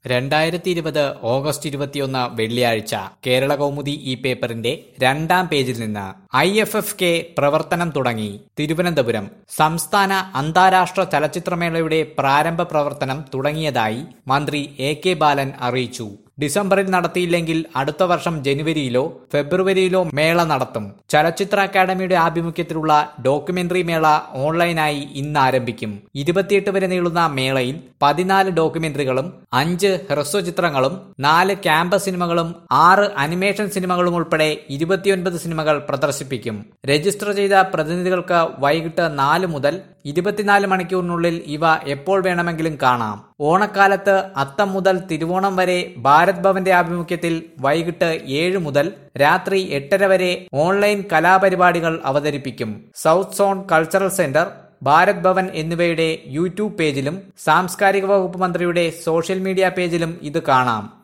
രണ്ടായിരത്തി ഇരുപത് ഓഗസ്റ്റ് ഇരുപത്തിയൊന്ന് വെള്ളിയാഴ്ച കേരള കൗമുദി ഈ പേപ്പറിന്റെ രണ്ടാം പേജിൽ നിന്ന് ഐ എഫ് എഫ് കെ പ്രവർത്തനം തുടങ്ങി തിരുവനന്തപുരം സംസ്ഥാന അന്താരാഷ്ട്ര ചലച്ചിത്രമേളയുടെ പ്രാരംഭ പ്രവർത്തനം തുടങ്ങിയതായി മന്ത്രി എ കെ ബാലൻ അറിയിച്ചു ഡിസംബറിൽ നടത്തിയില്ലെങ്കിൽ അടുത്ത വർഷം ജനുവരിയിലോ ഫെബ്രുവരിയിലോ മേള നടത്തും ചലച്ചിത്ര അക്കാദമിയുടെ ആഭിമുഖ്യത്തിലുള്ള ഡോക്യുമെന്ററി മേള ഓൺലൈനായി ഇന്ന് ആരംഭിക്കും ഇരുപത്തിയെട്ട് വരെ നീളുന്ന മേളയിൽ പതിനാല് ഡോക്യുമെന്ററികളും അഞ്ച് ഹ്രസ്വചിത്രങ്ങളും നാല് ക്യാമ്പസ് സിനിമകളും ആറ് അനിമേഷൻ സിനിമകളും ഉൾപ്പെടെ ഇരുപത്തിയൊൻപത് സിനിമകൾ പ്രദർശിപ്പിക്കും രജിസ്റ്റർ ചെയ്ത പ്രതിനിധികൾക്ക് വൈകിട്ട് നാല് മുതൽ ഇരുപത്തിനാല് മണിക്കൂറിനുള്ളിൽ ഇവ എപ്പോൾ വേണമെങ്കിലും കാണാം ഓണക്കാലത്ത് അത്തം മുതൽ തിരുവോണം വരെ ഭാരത് ഭവന്റെ ആഭിമുഖ്യത്തിൽ വൈകിട്ട് ഏഴ് മുതൽ രാത്രി എട്ടര വരെ ഓൺലൈൻ കലാപരിപാടികൾ അവതരിപ്പിക്കും South Zone Cultural Centre Bharat Bhavan എന്നിവയുടെ യൂട്യൂബ് പേജിലും സാംസ്കാരിക വകുപ്പ് മന്ത്രിയുടെ സോഷ്യൽ മീഡിയ പേജിലും ഇത് കാണാം